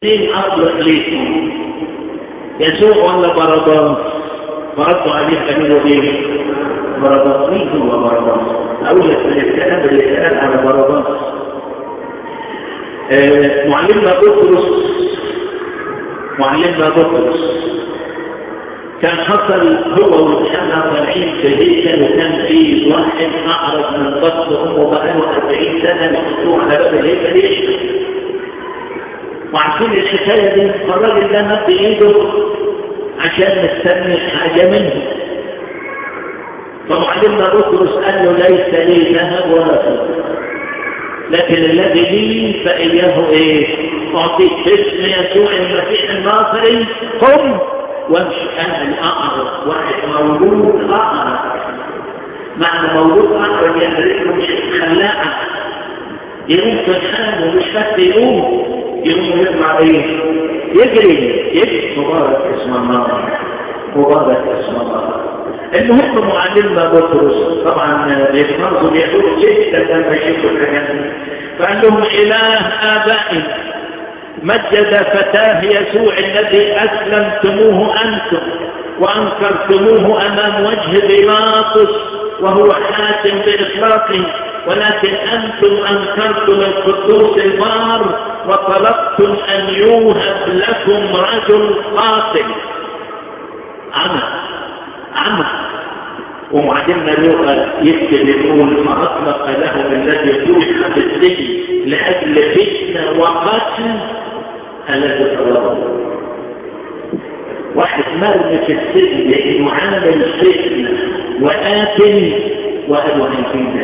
مين أطلق ليكم يسوع ولا برداس فردوا عليه قالوا ايه برداس مين هو برداس اقول لك من الكلام اللي اتقال على برداس آه معلمنا بطرس معلمنا بطرس كان حصل هو والحنا طالعين في هيكل وكان في واحد اعرض من بطن امه بقاله 40 سنه محطوط على باب الهيكل يشتغل وعارفين الحكايه دي فالراجل ده مد ايده عشان مستني حاجه منه فمعلمنا بطرس قال له ليس لي ذهب ولا فضه لكن الذي لي فإياه ايه أعطيك باسم يسوع المسيح الناصري قم وامشي أنا الأعرض واحد مولود أعرض معنى مولود أعرض يعني رجله مش خلاقة يقوم في الحال ومش بس يقوم يقوم يطلع ايه يجري يجري مبارك اسم الله مبارك اسم الله المهم معلمنا بطرس طبعا بيتنظم يقول جدا لما يشوفوا الحاجات فقال لهم اله ابائي مجد فتاه يسوع الذي اسلمتموه انتم وانكرتموه امام وجه بيلاطس وهو حاكم باطلاقه ولكن أنتم أنكرتم القدوس البار وطلبتم أن يوهب لكم رجل قاتل عمى عمى ومعلمنا لغة يكتب يقول فأطلق له الذي توحى بالسجن لأجل فتنة وقتل الذي طلبه واحد مرمي في السجن لأنه عامل فتنة وقاتل وقالوا هيفيد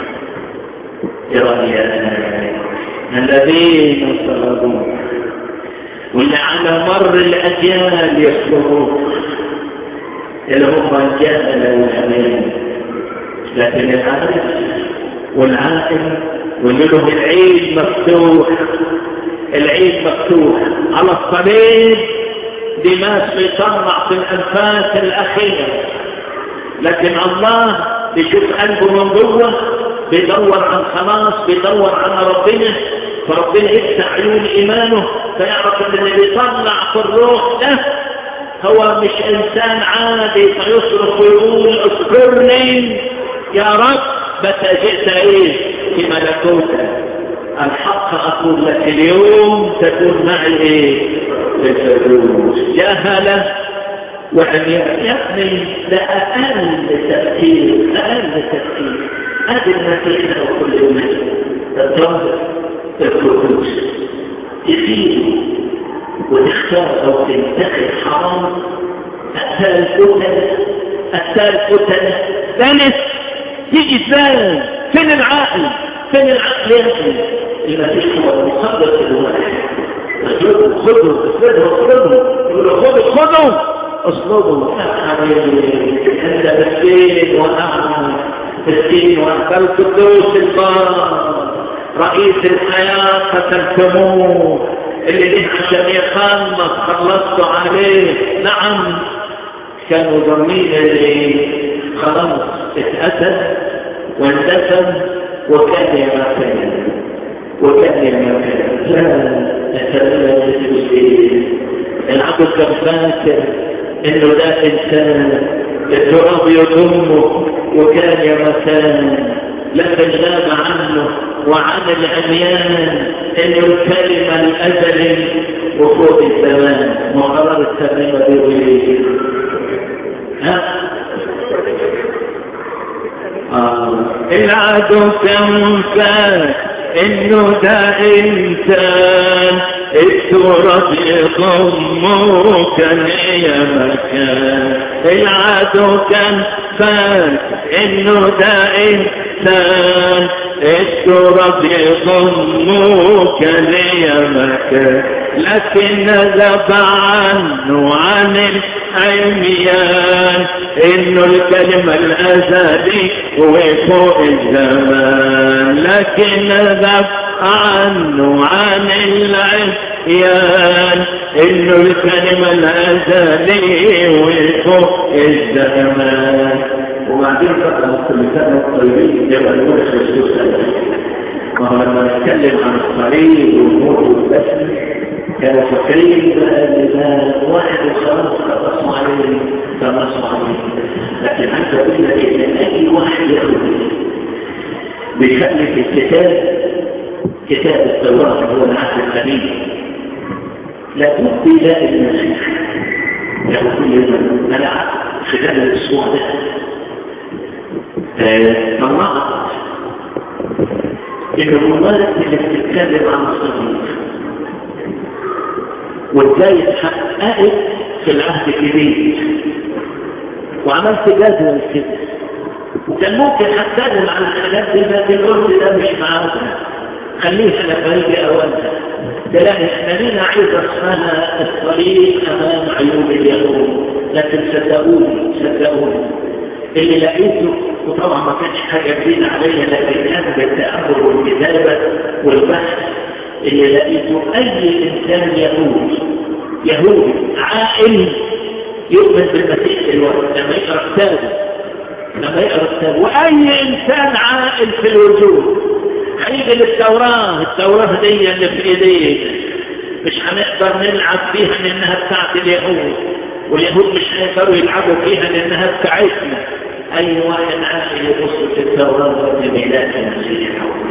الذين صلبوا واللي على مر الأجيال يصلبون اللي هم الجهل والأمان لكن العارف والعاقل واللي له العيد مفتوح العيد مفتوح على الصليب دماغ بيطلع في الأنفاس الأخيرة لكن الله بيشوف قلبه من جوه بيدور عن خلاص بيدور عن ربنا فربنا يفتح عيون ايمانه فيعرف ان اللي بيطلع في الروح ده هو مش انسان عادي فيصرخ ويقول اذكرني يا رب متى جئت ايه في ملكوتك الحق اقول لك اليوم تكون معي ايه في الفردوس جهله وعمياء يعني ده اقل تفكير اقل تفكير هذه النتيجة وكل يوم الظاهر الكروس تفيد وتختار أو تنتخب حرام أتال فتنة أتال فتنة ثالث تيجي ازاي فين العقل فين العقل يمكن لما تشكو المصدر في الواحد خذوا خذوا خذوا خذوا خذوا خذوا اصلبوا انت مسكين واعمى مسكين وانت القدوس البار رئيس الحياة قتلتموه اللي جه عشان يخلص خلصتوا عليه نعم كانوا ظنين اللي خلاص اتأتى واندفن وكان يمكن وكان يمكن لا نتمنى العبد كان فاكر انه ده انسان التراب يضمه وكان يا مكان لكن غاب عنه وعن العميان انه الكلمة الازلي وفوق الزمان وقرار الترنيمة دي ها آه. العدو كم فات انه ده انسان التراب يضمه كان يا مكان العدو كان فات انه ده انسان التراب يضمه كان يا مكان لكن ذب عنه عن العميان انه الكلمة الازلي وفوق الزمان لكن ذب عنه عن العميان انه الكلمة الازلي وفوق الزمان وبعدين بقى الكلمتان الطيبين يبقى نقول خصوصا ما هو لما نتكلم عن الطريق والموت والبشر كانوا فاكرين بقى ان ده واحد وخلاص خلصوا عليه خلصوا عليه لكن عايز اقول لك ان اي واحد يخرج بيخلي في الكتاب كتاب التوراة هو العهد القديم لابد يلاقي المسيح يقول لي انا قعدت خلال الاسبوع ده طلعت ان المبارك اللي بتتكلم عن الصديق وازاي اتحققت في العهد الجديد وعملت جدول كده وكان ممكن اتكلم عن الحاجات دي لكن قلت ده مش معانا خليها لما يجي اولا تلاقي احنا لينا عيبه اسمها الطريق امام عيون اليهود لكن صدقوني صدقوني اللي لقيته وطبعا ما كانش حاجه جديده عليا لكن كان بالتامل والكتابه والبحث اللي لقيته اي انسان يهودي يهودي عاقل يؤمن بالمسيح دلوقتي لما يقرا كتابه لما يقرا كتابه واي انسان عاقل في الوجود هيجي للتوراه التوراه دي اللي في ايديك مش هنقدر نلعب فيها لانها بتاعت اليهود واليهود مش هيقدروا يلعبوا فيها لانها بتاعتنا اي واحد عاقل يبص في التوراه ويلاقي المسيح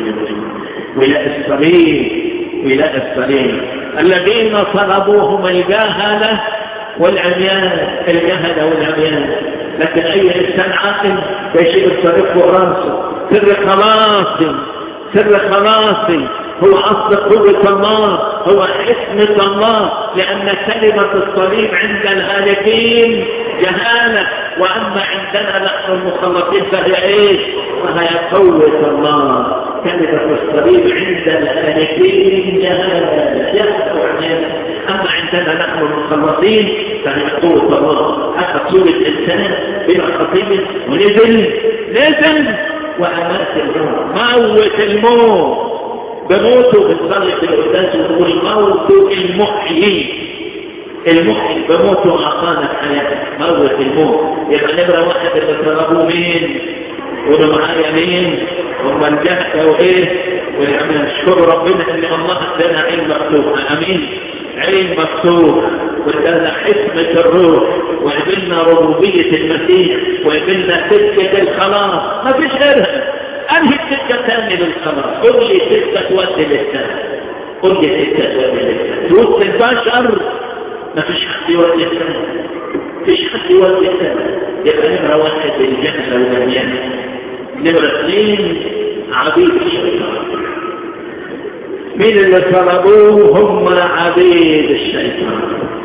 ويلاقي الصليب ويلاقي الصليب الذين طلبوهم الجهله والعميان الجهل والعميان لكن اي انسان عاقل يشيل الطريق فوق راسه سر خلاصي سر خلاصي هو اصل قوة الله هو حكمة الله لان كلمة الصليب عند الهالكين جهالة واما عندنا نحن المخلصين فهي ايش فهي قوة الله كلمة الصليب عند الهالكين جهالة يخطو عنها أما عندنا نحن المخلصين فهي قوة الله أخذ صورة إنسان بلا خطيب ونزل نزل وأمات الموت موت الموت بموته بنصلي في القداس ونقول موت المحيي المحيي بموته أعطانا الحياة موت الموت يبقى نمرة واحد اللي طلبوه مين؟ قولوا معايا مين؟ هم الجهل وايه؟ والعمل اشكروا ربنا ان الله ادانا عين مفتوحة امين عين مفتوح وادانا حكمة الروح وقبلنا ربوبية المسيح وقبلنا سكة الخلاص ما فيش غيرها انهي السكة تاني للخلاص قل لي سكة تودي للسنة قل لي سكة تودي للسنة توسط البشر ما فيش حد يودي السنة فيش حد يودي السنة يبقى نمرة واحد الجهل والمجانة نمرة اثنين عبيد الشيطان مين اللي طلبوه هم عبيد الشيطان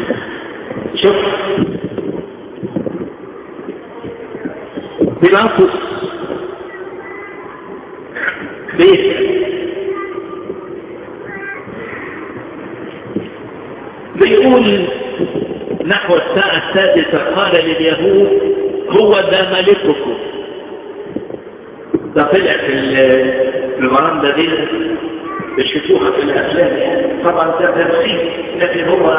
شوف بيلاطس بيسأل بيقول نحو الساعة السادسة قال لليهود هو ذا ملككم ده طلع في البرندة دي بيشوفوها في الأفلام طبعا ده تمثيل لكن هو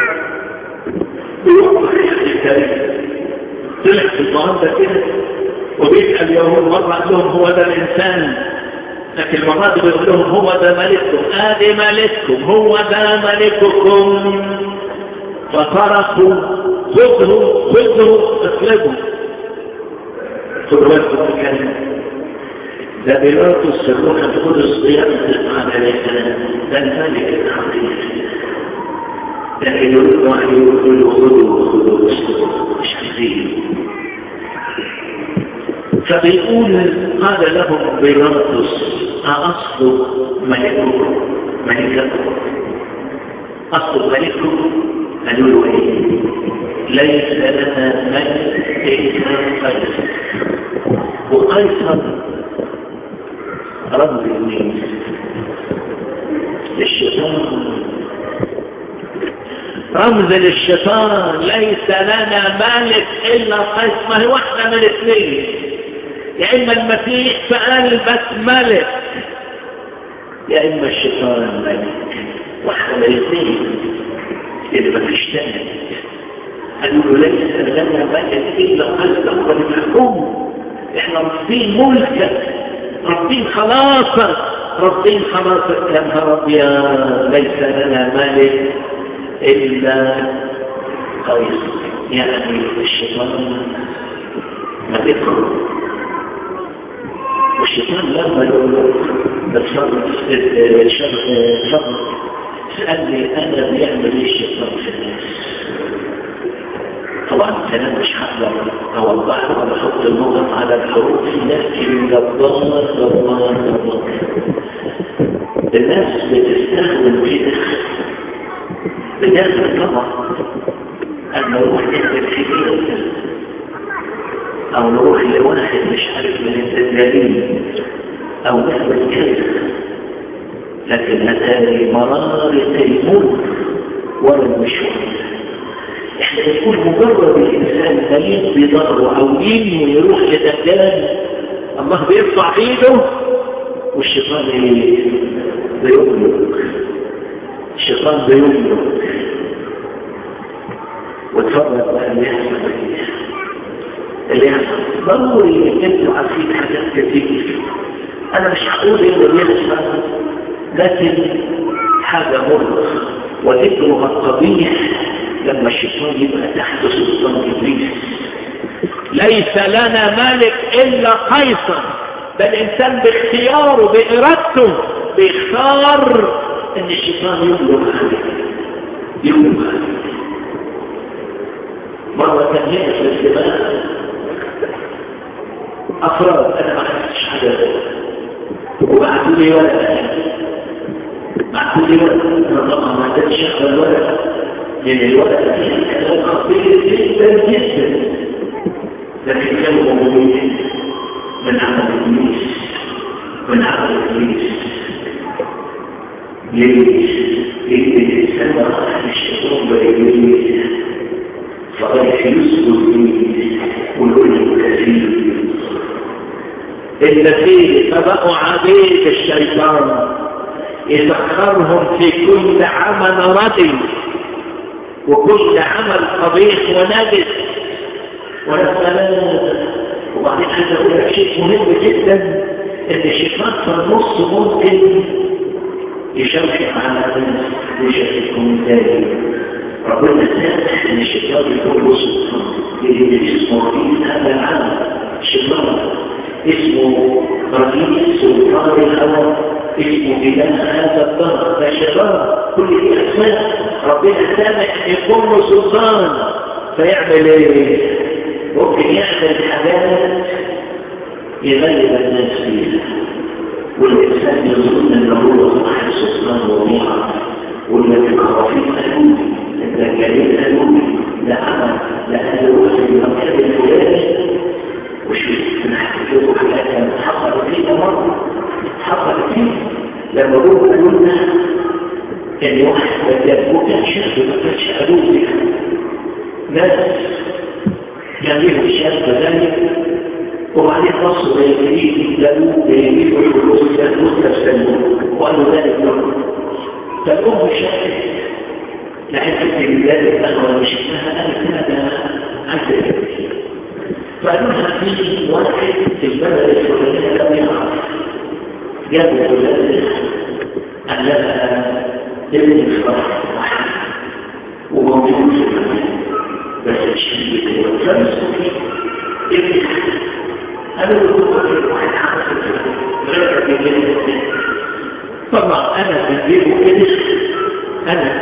بيوقف في الكريم طلع في البرندة كده وبيسأل يهود مرة قال لهم هو ده الإنسان لكن المرة دي بيقول لهم هو ده ملككم آدي ملككم هو ده ملككم ففرقوا خذوا خذوا اطلبوا خذوا بالكم الكلمة ده بيلاطس الروح القدس بينطق على الكلام ده الملك الحقيقي لكن يقول واحد يقول خذوا خذوا مش عايزين فبيقول قال لهم بيلاطس أصل ملككم ملككم أصل ملككم قالوا له ايه ليس لنا ملك إلا قيصر وقيصر رمز المين للشيطان رمز للشيطان ليس لنا ملك إلا قيصر ما هي واحدة من الاثنين يا إما المسيح في قلبك ملك يا إما الشيطان ملك واحدة من الاثنين اللي ما فيش تاني قالوا له ليس لنا ملك إلا قيصر ونحكم احنا رافضين ملكك رافضين خلاصك رافضين خلاصك يا نهار ابيض ليس لنا ملك إلا قيس يعني الشيطان ما بيدخل والشيطان لما يقول الشر سألني أنا بيعمل ايه الشيطان في الناس طبعا الكلام مش هقدر اوضحه ولا احط النقط على الحروف لكن جبار جبار جبار الناس بتستخدم كده بجد طبعا ان نروح نكتب كبير او نروح لواحد مش عارف من الدجالين او نعمل كده لكن هذه مرار تيمون ولا المشوار احنا بنقول مجرد الانسان سليم بضره او ينه يروح لدجال الله بيرفع ايده والشيطان بيملك الشيطان بيملك وتفرج بقى اللي يحصل اللي يحصل ضروري ان انتوا عارفين حاجات كتير انا مش هقول ايه اللي بيحصل لكن حاجه مرة وذكرها القبيح لما الشيطان يبقى تحت سلطان ابليس ليس لنا ملك الا قيصر ده الانسان باختياره بارادته بيختار ان الشيطان يملك عليه يملك عليه مرة ثانية في الاجتماع أفراد أنا ما حسيتش حاجة وبعتوا لي ورقة بعتوا لي ورقة أنا طبعا ما قدرتش أقبل الورقة لأن الورقة فيها كلام خطير جدا جدا لكن كانوا موجودين من عمل إبليس من عمل إبليس ليه؟ لأن الإنسان راح الشيطان بإبليس فقد يسكت فيه والكل كثير الذين فبقوا عبيد الشيطان يسخرهم في كل عمل ردي وكل عمل قبيح ونجس والسلام وبعدين عايز اقول لك شيء مهم جدا ان الشيطان في النص ممكن يشوشك على الناس ويشوشكم تاني ربنا سامح ان الشيطان يكون له سلطان لان اسمه رئيس هذا العالم الشيطان اسمه رئيس سلطان الهوى اسمه اله هذا الدهر ده شيطان كل دي اسماء ربنا سامح ان يكون له سلطان فيعمل ايه؟ ممكن يعمل حاجات يغلب الناس فيها والإنسان يظن أن هو صاحب سلطان وضيعة والذي خرافين ألومي الدجالين ألومي لا عمل لا ألوم في المكان الفلاني وشوف نحن نشوف حاجات حصلت فينا مرة حصلت فينا لما قلنا قلنا كان واحد يبقى كان شاب ما كانش ألوم ناس كان لهم شاب ذلك وبعدين بصوا ليجريه لقوه بيجيبوا الفلوس الفلوس تستلموه وقالوا ذلك لهم فالأم شافت لعبت بذلك أنا مش شفتها قالت هذا عايزة كتير فقالوا لها في واحد في البلد الفلانية لم يعرف جابوا ولاد قال لها ابن الفرح وموجود في المكان بس الشيء كده فمسكوا فيه ابن قالوا له واحد عمل غير بيجيبه طبعا انا بجيبه كده انا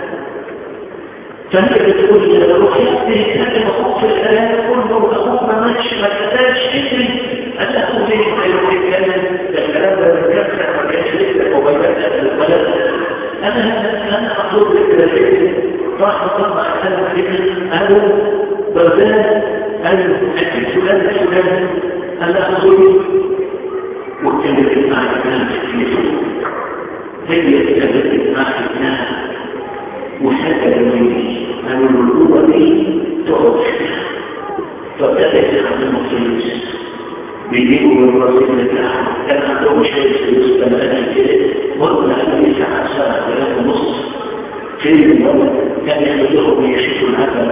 فهي بتقول روح يستري كلمة أخوك في الكلام كله أخوك ما ماتش ما كتاش ادري قال له أخوك ليه ما يروح يتكلم ده الكلام ده من كفر ما كانش لسه وبيبقى الولد أنا أنا أطلب لك كده راح أطلع أنا كده قالوا بردان قالوا أكيد فلان فلان قال له أخوك واتكلمت معي كلام كتير هي اتكلمت معي كلام وسكر مني قالوا له القوة دي تقعد فابتدت يستخدموا فلوس بيجيبوا من الرصيد بتاعهم كان عندهم شوية فلوس كان قد كده مرة قبل ساعة ساعة ثلاثة ونص في المرة كان ياخدوهم يشوفوا الهبل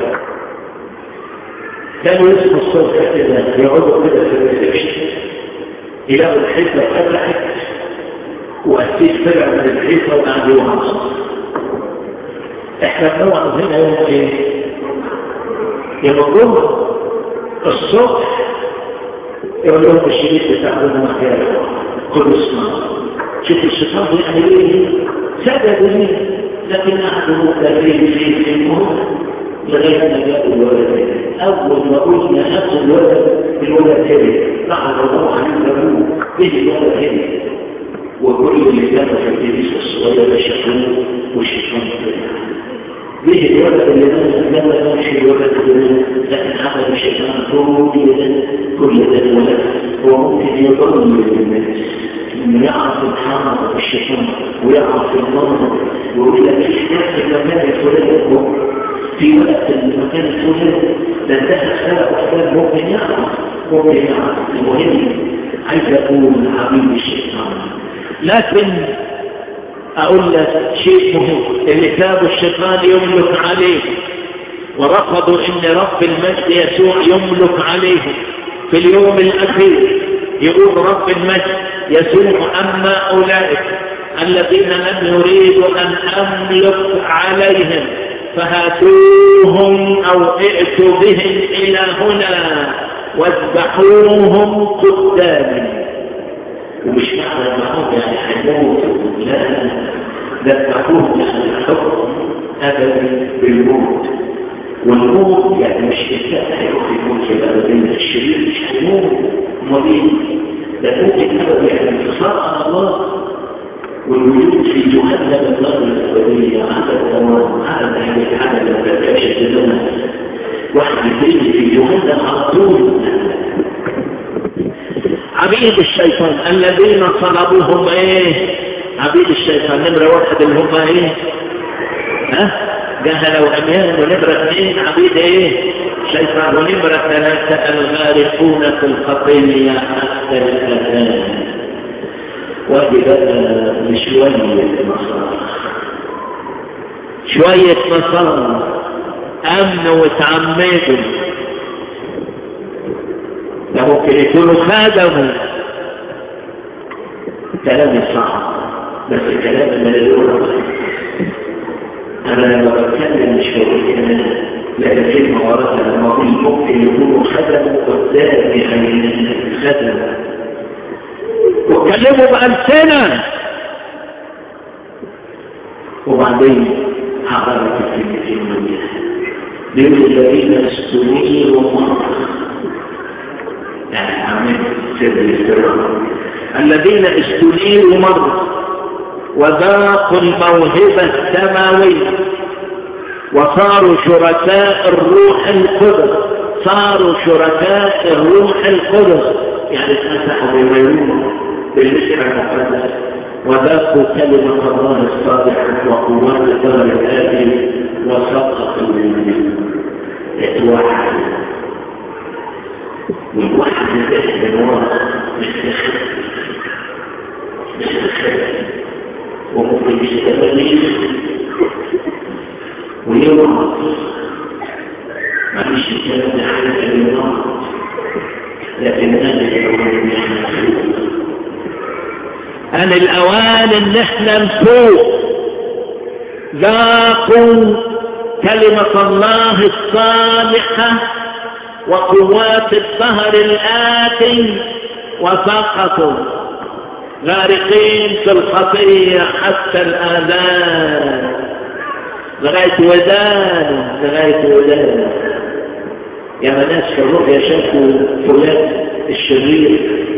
كانوا يصحوا الصبح كده يقعدوا كده في الريسبشن يلاقوا الحته فتحت وأسيس طلع من الحيطة وقعد يوعظ احنا بنوعظ هنا يوم ايه يوم الجمعة الصبح يقول لهم الشريط بتاعهم مكان كل اسمه شوف الشيطان بيعمل ايه سبب ليه لكن قعدوا مختلفين في المهم لغايه ما جاءوا الولد اول ما قلنا نفس الولد الولد هرب راحوا الله عن ابوه بيجي الولد هرب وكل اللي كانوا في الكنيسه الصغيره شافوه والشيطان بيجي الولد اللي نزل لما مش الولد اللي لكن هذا الشيطان كل ده كل ده الولد هو ممكن يضل الناس انه يعرف الحرام والشيطان ويعرف المرض ويقول لك في نفس المكان الفلاني في وقت المكان الفلاني ده انتهى سنة وحدان ممكن يعرف ممكن يعرف المهم عايز اقول حبيب الشيطان لكن اقول لك شيء مهم اللي كتاب الشيطان يملك عليه ورفضوا ان رب المجد يسوع يملك عليهم في اليوم الاخير يقول رب المجد يسوع اما اولئك الذين لم يريدوا ان املك عليهم فهاتوهم او ائتوا بهم الى هنا واذبحوهم قدامي ومش معنى المعروف يعني حيوت لا ذبحوهم يعني الحكم ابدا بالموت والموت يعني مش انسان هيروح يموت يبقى بين الشرير مش هيموت مريض ده ممكن ابدا يعني انتصار على الله والوجود في جهنم النار الابديه على الدوام على اهل على ما تبقاش الزمان واحد يبتدي في جهنم على طول عبيد الشيطان الذين صلبوهم ايه عبيد الشيطان نمرة واحد اللي هم ايه ها جهل وعميان ونمرة اثنين عبيد ايه شيطان ونمرة ثلاثة الغارقون في الخطية حتى الأذان وجب لشوية مصار شوية مصار أمنوا وتعمدوا ده ممكن يكونوا خدموا كلام صعب بس كلام من الأولى أنا لما بتكلم مش بقول كلام لأن كلمة وراها لما أقول ممكن يكونوا خدموا قدام يعني خدموا واتكلموا بألسنة وبعدين حضرت الكلمتين من بيقول الذين استنيروا مرة يعني عمل سر الاستراحة الذين استنيروا مرة وذاقوا الموهبة السماوية وصاروا شركاء الروح القدس صاروا شركاء الروح القدس يعني اتمسحوا بغيرهم بالمسح المقدس وذاقوا كلمة الله الصالحة وقوات الدار الآتي وسقطوا من اتوحد والواحد من ورا مستخف مستخف وممكن يستمر ويوعظ معلش الكلام ده حاجة اليوم لكن أنا الأوان أنا الأوان إن إحنا نفوق ذاقوا كلمة الله الصالحة وقوات الظهر الآتي وسقطوا غارقين في الخطية حتى الآذان لغاية ودانه لغاية ودانه يا ناس في الرؤيا شافوا فلان الشرير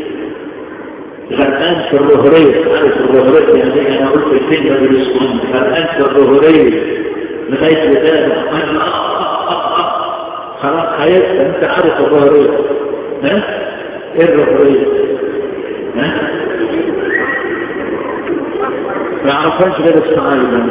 غرقان في الرهرية عارف الرهرية يعني انا قلت الكلمة بالاسكون غرقان في الرهرية لغاية ودانه خلاص هيبقى انت عارف الرهرية ها ايه الرهرية ها ما يعرفهاش غير الصعايدة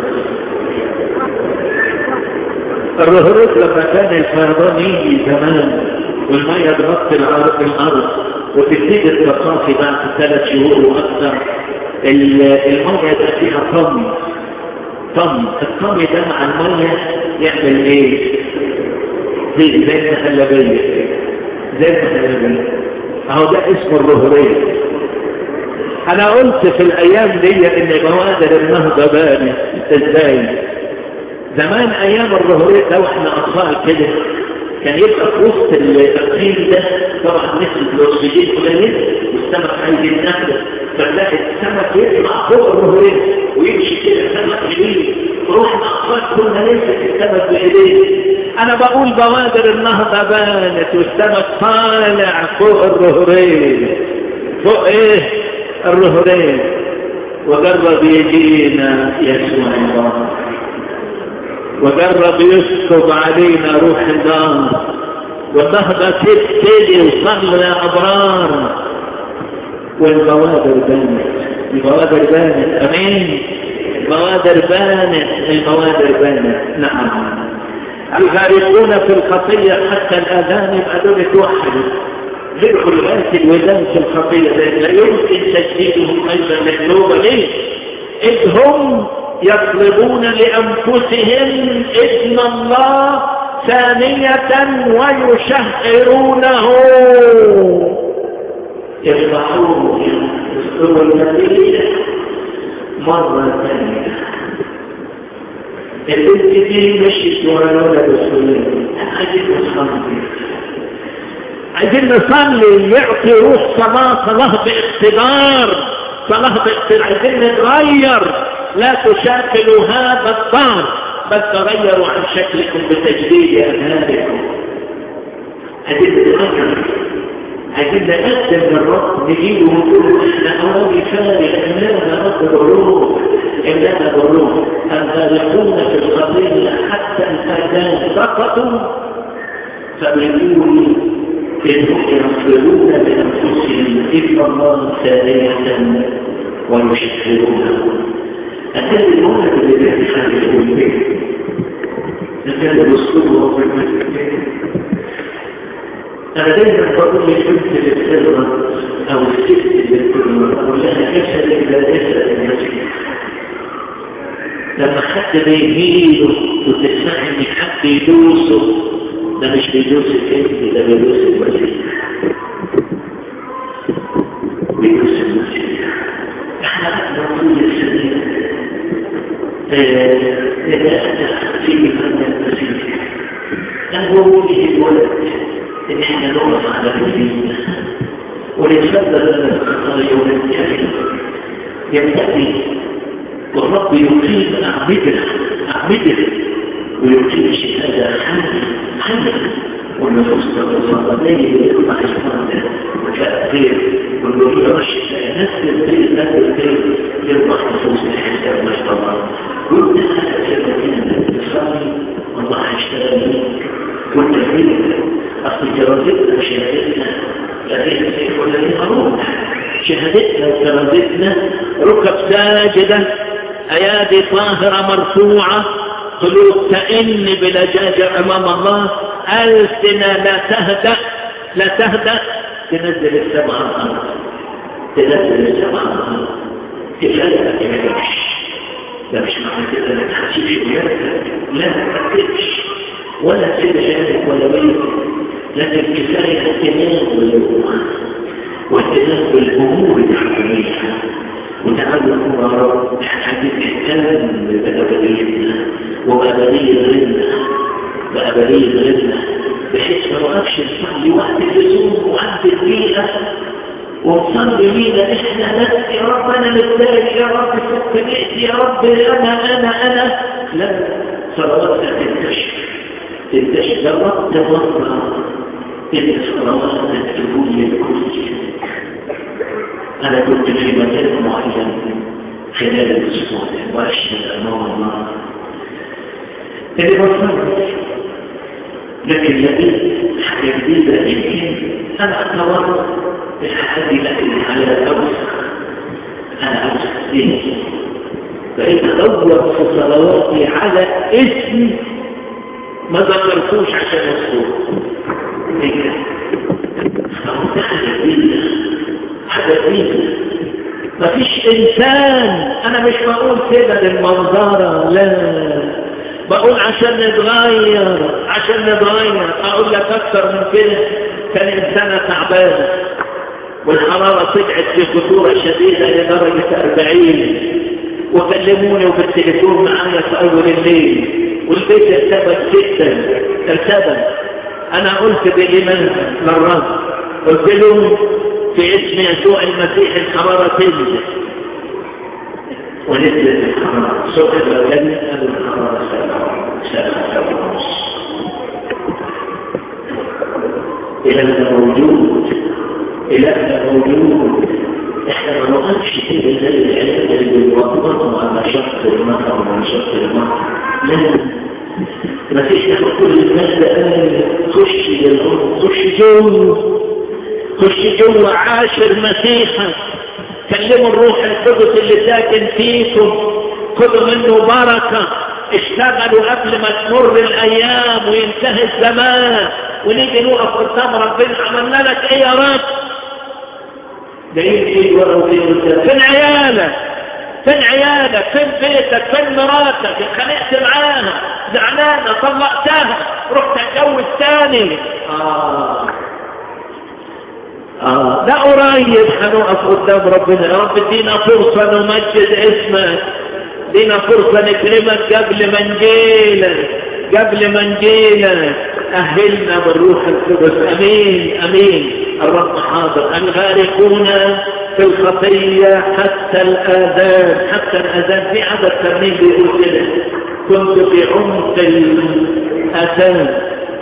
الرهرات لما كان الفيضان يجي زمان والمية تغطي الارض الارض وتبتدي التصافي بعد ثلاث شهور واكثر المية ده فيها طمي طمي الطمي ده مع المية يعمل ايه؟ زي زي المهلبية زي المهلبية اهو ده اسمه الرهرية انا قلت في الايام دي ان بوادر النهضة بانت ازاي زمان ايام الظهورية ده واحنا اطفال كده كان يبقى في وسط التقييم ده طبعا نسبة الاكسجين قليلة والسمك عايز يتنفس فتلاقي السمك يطلع فوق الظهورية ويمشي كده سمك كبير روحنا اطفال كنا نمسك السمك بايديه انا بقول بوادر النهضة بانت والسمك طالع فوق الظهورية فوق ايه الظهورية وقرب يجينا يسوع الله وقرب يسكب علينا روح الله والنهضة تبتدي وصلنا أبرار والبوادر بانت البوادر بانت أمين البوادر بانت البوادر بانت نعم يغارقون في الخطية حتى الآذان يبقى دول توحدوا غير خلقات الودان في الخطية لا يمكن تجديدهم أيضا للتوبة ليه؟ إذ هم يطلبون لأنفسهم إذن الله ثانية ويشهرونه يفضحوه يذكروا النبي مرة ثانية البنت دي مشيت ورا الولد الصغير عايزين نصلي عايزين نصلي يعطي روح صلاة صلاة باقتدار صلاة باقتدار عايزين نتغير لا تشاكلوا هذا الدار بل تغيروا عن شكلكم بتجديد أذهانكم عايزين نتغير عايزين نقدم للرب نجيبه ونقول احنا أولي فارغ إننا رب الروح إننا بالروح الغارقون في الخطية حتى الأذان سقطوا فبيقولوا إنهم يصبرون بأنفسهم إلا الله ثانية ويشكرونه أكاد المولد اللي بيحكي خارج البيت أكاد الأسلوب هو في المسجد أنا دايما بقول للبنت اللي بتغلط أو الست اللي بتغلط أقول لها اسأل إلا اسأل المسيح لما حد بيجيله وتسمع إن حد يدوسه ده مش بيدوس الابن ده بيدوس المسيح بيدوس المسيح احنا نقول السبيل إذا في فن المسيح هو به الولد إن احنا نقف على رجلينا ونتفضل لنا الخطايا وننتهي ينتهي والرب يقيم أعمدة أعمدة ويقيم شهادة حامل حامل والنفوس تتصل ليه يطلع إسلام وتأثير والنبي رشد نفس الدين نفس الدين يطلع نفوس الحساب ما شاء الله كل هذا سببين الاتصال والله هيشتغل منك كنت فيك أصل جرازتنا شهادتنا الذين سيف والذين روح شهادتنا وجرازتنا ركب ساجدة أيادي طاهرة مرفوعة قلوب تئن بلجاجة أمام الله ألسنة لا تهدأ لا تهدأ تنزل السماء على الأرض تنزل السماء على الأرض كفاية ما تنزلش ده مش معنى كده ما تحسبش وياك لا ما تكتبش ولا تسيب شهادك ولا بيتك لكن كفاية اهتمام بالأمور واهتمام بالأمور الحكومية وتعلم يا رب حديث اهتم بأبديتنا وأبدية غيرنا بأبدية غيرنا بحيث ما نوقفش نصلي وقت اللزوم وقت البيئة ونصلي لينا احنا بس يا رب انا متضايق يا رب سكت يا رب انا انا انا لا صلواتنا تنتشر تنتشر يا رب تبرع ان صلواتنا تكون للكل انا كنت في مكان معين خلال الاسبوع واشهد امام الله اللي بصرت لكن لقيت حاجه جديده يمكن انا اتورط الحاجة لكن على أوسع أنا أوسع ليه بقيت أدور في صلواتي على اسم ما ذكرتوش عشان أذكره هيك فهو حاجة جديدة حاجة جديدة مفيش إنسان أنا مش بقول كده للمنظرة لا بقول عشان نتغير عشان نتغير أقول لك أكثر من كده كان إنسانة تعبانة والحرارة طلعت في خطورة شديدة لدرجة أربعين وكلموني وفي التليفون معايا في أول الليل والبيت ارتبك جدا ارتبك انا قلت بايمان للرب قلت له في اسم يسوع المسيح الحرارة تنزل ونزلت الحرارة سوق الجنة قالوا الحرارة سبعة سبعة ونص إلهنا موجود إلهنا موجود إحنا ما نقفش كده زي العلم اللي بيوضبطوا على شق المطر وعلى شق المطر لا ما فيش تاخد كل الناس ده خش للأرض خش جوه خش جوه عاشر مسيحا كلموا الروح القدس اللي ساكن فيكم خذوا منه بركة اشتغلوا قبل ما تمر الايام وينتهي الزمان ونيجي نقف قدام ربنا عملنا لك ايه يا رب جايين فيك ورا وفيك فين عيالك فين عيالك فين بيتك فين مراتك اتخانقت معاها زعلانه طلقتها رحت اتجوز تاني اه آه. لا قريب هنقف قدام ربنا يا رب ادينا فرصة نمجد اسمك ادينا فرصة نكرمك قبل ما نجيلك قبل ما نجيلك أهلنا بالروح القدس أمين أمين الرب حاضر الغارقون في الخطية حتى الآذان حتى الآذان في عدد ترميم بيقول كده كنت في عمق الآذان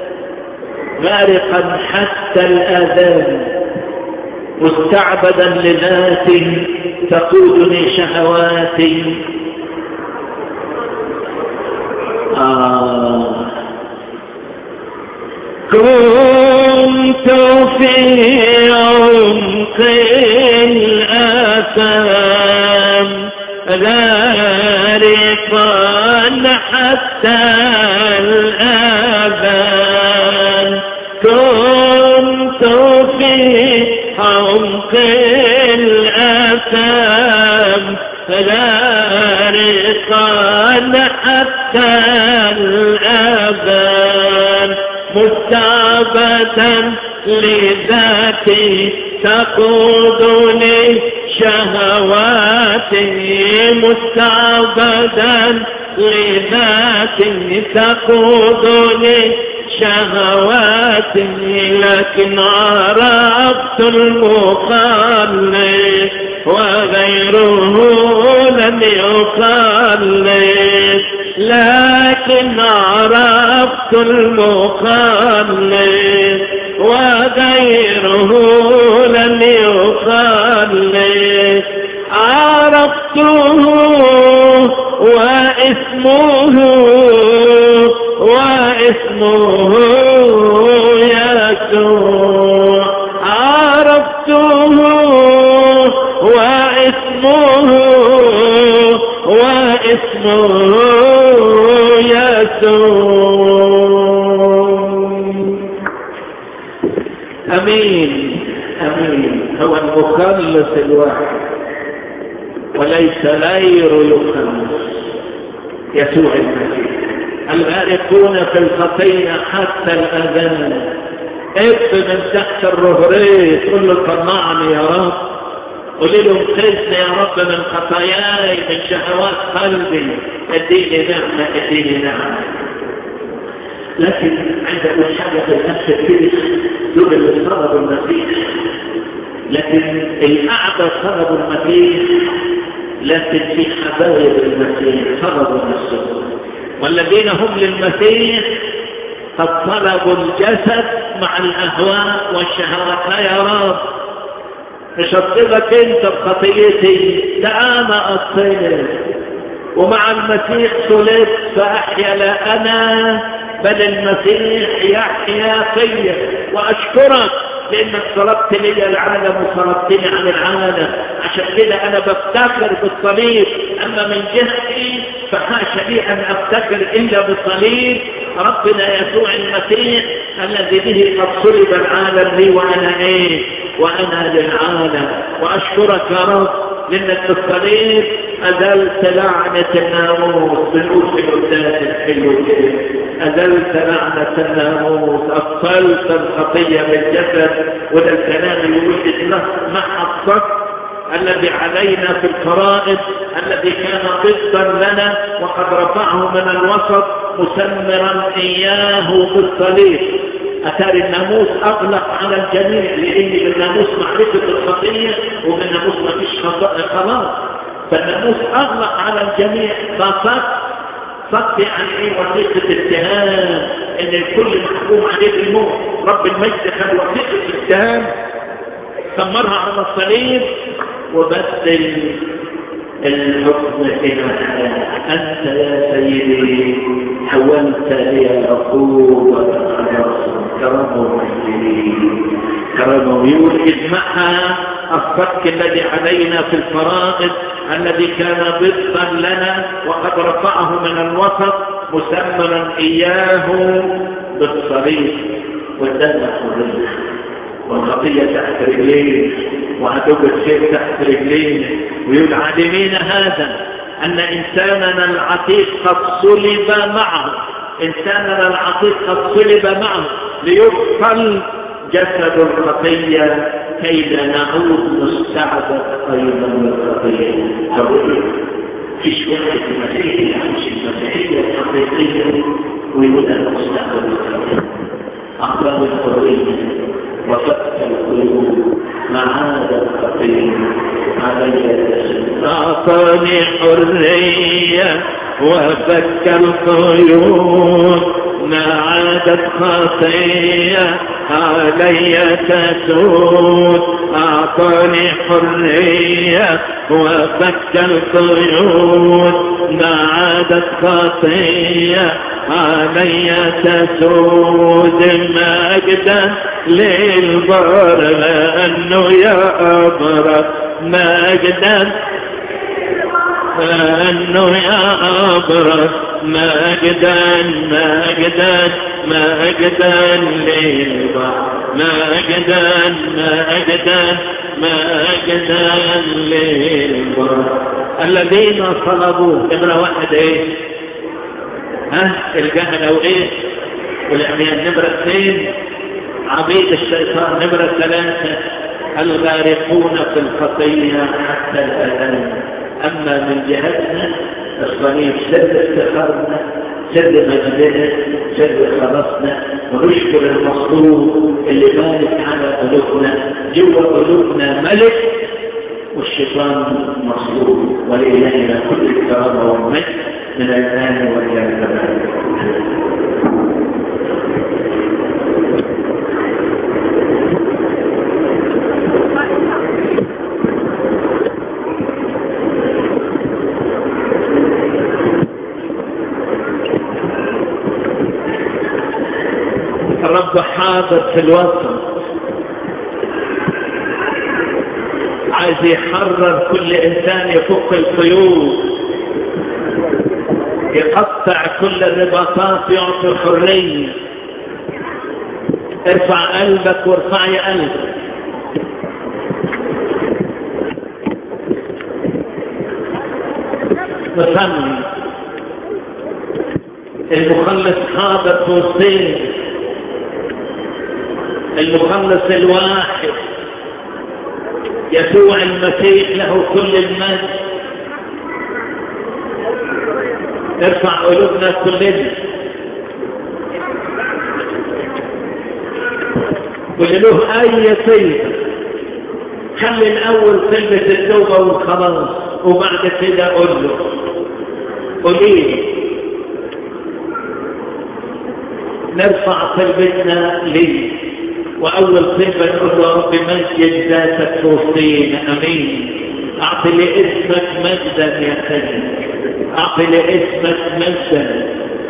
غارقا حتى الآذان مستعبدا لذات تقودني شهواتي آه كنت في عمق الآثام غارقا حتى الآبان كنت في عمق الآثام غارقا حتى الآبان مستعبدا لذاتي تقودني شهواتي مستعبدا لذاتي تقودني شهواتي لكن عرفت المخلص وغيره لم يخلص لكن عرفت المخلص وغيره لم يخلص عرفته واسمه واسمه يسوع عرفته واسمه واسمه يسوع امين امين هو المخلص الواحد وليس غير يخلص يسوع المسيح الغارقون في الخطية حتى الأذان اف من تحت الرهرية قل له طمعني يا رب قل له انقذني يا رب من خطاياي من شهوات قلبي اديني نعمة اديني نعمة لكن عند أول حاجة في نفس الكلمة دول اللي طلبوا المسيح لكن الأعدى طلبوا المسيح لكن في حبايب المسيح طلبوا نفسهم والذين هم للمسيح قد طلبوا الجسد مع الأهواء والشهوات يا رب مش هطلبك انت بخطيتي ده انا اصير ومع المسيح صلبت فاحيا لا انا بل المسيح يحيا فيا واشكرك لانك صلبت لي العالم وصلبتني عن العالم عشان كده انا بفتخر بالصليب اما من جهتي فحاشا لي ان افتخر الا بالصليب ربنا يسوع المسيح الذي به قد صلب العالم لي وانا ايه وانا للعالم واشكرك يا رب لانك بالصليب ازلت لعنة الناموس بنقول في القداس الحلو كده ازلت لعنة الناموس ابطلت الخطية بالجسد وده الكلام اللي يقول اسمه مع الصف الذي علينا في الفرائض الذي كان ضدا لنا وقد رفعه من الوسط مسمرا إياه بالصليب أثار الناموس أغلق على الجميع لأن الناموس معرفة الخطية ومن الناموس ما فيش خلاص فالناموس أغلق على الجميع فصد صد يعني ايه وثيقة اتهام ان الكل محكوم عليه بالموت رب المجد خد وثيقة اتهام سمرها على الصليب وبدل الحكم إلى أنت يا سيدي حولت لي العقوبة كرم المسلمين كرم يوجد معها الصك الذي علينا في الفرائض الذي كان ضدا لنا وقد رفعه من الوسط مسمرا إياه بالصليب والدم حرية والخطية تحت رجلين وعدو الشيء تحت رجلين ويقول عالمين هذا أن إنساننا العتيق قد صلب معه إنساننا العتيق قد صلب معه ليبطل جسد الخطية كي لا نعود نستعبد أيضا بالخطية فقل فيش واحد مسيحي يعيش المسيحية الحقيقية ويقول أنا مستعبد بالخطية أقبل الحرية وفتح القلوب معاد الخطير علي أعطاني حرية وفك القيود ما عادت خطية علي تسود أعطاني حرية وفك القيود ما عادت خطية علي تسود مجدا للبر لأنه يا أبرك مجدا لأنه يا أبرك مجدا مجدا مجدا للبر مجدا مجدا مجدا للبر الذين صلبوه نمرة واحد ايه ها الجهل او ايه والعميان نمرة اثنين عبيد الشيطان نمرة ثلاثة الغارقون في الخطية حتى الآن أما من جهتنا الصليب سر افتخارنا سر مجدنا سر خلصنا ونشكر المصلوب اللي مالك على قلوبنا جوا قلوبنا ملك والشيطان مصلوب ولإلهنا كل الكرامة والمجد من الآن وإلى الأبد الرب حاضر في الوسط عايز يحرر كل انسان يفك القيود يقطع كل الرباطات يعطي الحرية ارفع قلبك وارفعي قلبك نصلي المخلص حاضر في وسطين المخلص الواحد يسوع المسيح له كل المجد ارفع قلوبنا كلنا واللي له اي صيغه خلي الاول كلمه التوبه والخلاص وبعد كده قول له قولي نرفع قلبنا ليه وأول صفة نقول له رب مجد ذاتك في وسطينا أمين أعطي لاسمك مجدا يا سيد أعطي لاسمك مجدا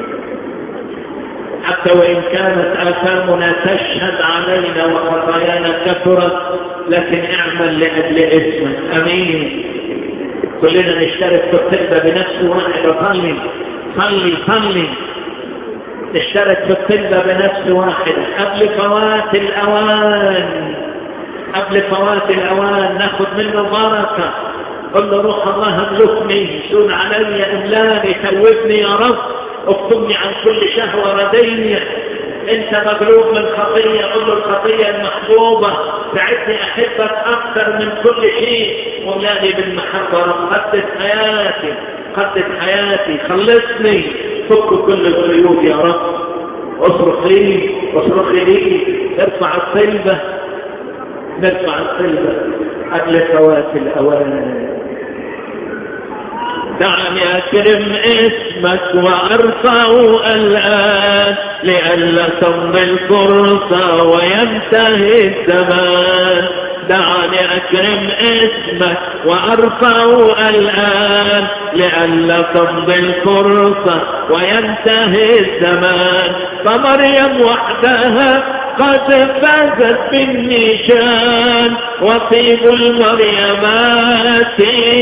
حتى وإن كانت آثامنا تشهد علينا وخطايانا كثرت لكن اعمل لأجل اسمك أمين كلنا نشترك في الطلبة بنفس واحد صلي صلي صلي نشترك في الطلبة بنفس واحد قبل فوات الأوان قبل فوات الأوان ناخد منه بركة قل له روح الله املكني سون علي املاني توبني يا رب اكتبني عن كل شهوة رديني انت مغلوب من خطية قل له الخطية المحبوبة ساعدني احبك اكثر من كل شيء وملاني بالمحبة رب قدس حياتي قدس حياتي خلصني فك كل القيود يا رب اصرخ لي اصرخ لي ارفع الصلبة نرفع الصلبة قبل فوات الأوان دعني أكرم اسمك وأرفعه الآن لئلا تمضي الفرصة وينتهي الزمان دعني أكرم اسمك وأرفعه الآن لئلا تمضي الفرصة وينتهي الزمان فمريم وحدها قد فازت بالنشان وطيب المريمات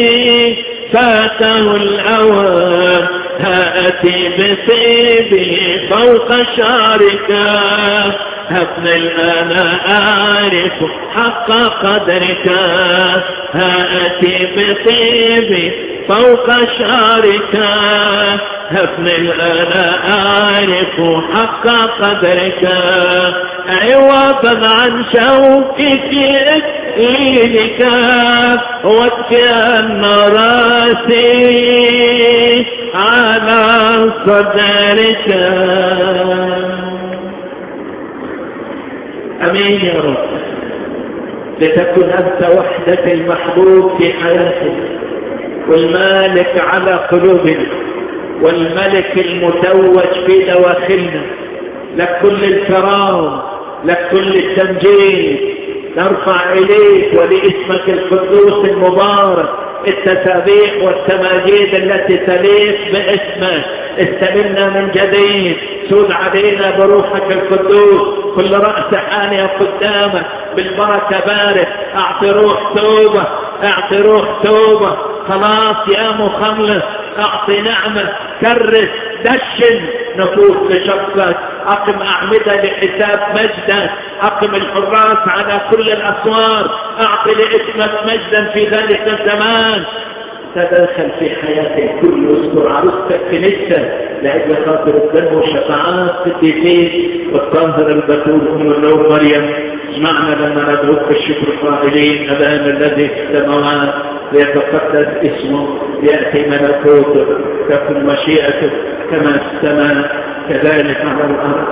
فاته الأوان هاتي بطيبه فوق شعرك هبني الآن أعرف حق قدرك هاتي بطيبي فوق شعرك هبني الآن أعرف حق قدرك عوضا عن شوكك إكليلك وكأن راسي على صدرك أمين يا رب لتكن أنت وحدك المحبوب في حياتنا والمالك على قلوبنا والملك المتوج في دواخلنا لك كل الكرام لك كل التمجيد نرفع إليك ولاسمك القدوس المبارك التسابيح والتماجيد التي تليق باسمك استلمنا من جديد سود علينا بروحك القدوس كل رأس حانية قدامك بالبركة بارك اعطي روح توبة اعطي روح توبة خلاص يا مخلص اعطي نعمة كرس دشن نفوس لشخصك اقم اعمدة لحساب مجدك اقم الحراس على كل الاسوار اعطي لاسمك مجدا في ذلك الزمان تدخل في حياة الكل واذكر عروستك كنيسة لأجل خاطر الدم وشفاعات قديسين والطاهر البتول أم النور مريم اسمعنا لما ندعوك بالشكر قائلين أبانا الذي في السماوات ليتقدس اسمه يأتي ملكوته تكن مشيئته كما في السماء كذلك على الأرض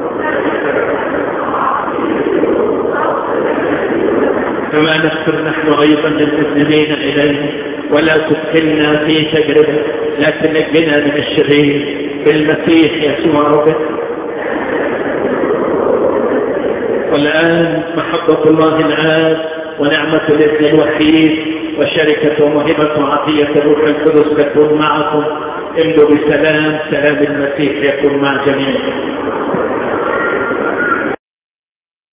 كما نغفر نحن أيضا للمذنبين إليه ولا تدخلنا في تجربة لكن نجنا من الشرير بالمسيح يسوع ربنا والآن محبة الله الآن ونعمة الابن الوحيد وشركة ومهمة وعطية الروح القدس تكون معكم امضوا بسلام سلام المسيح يكون مع جميعكم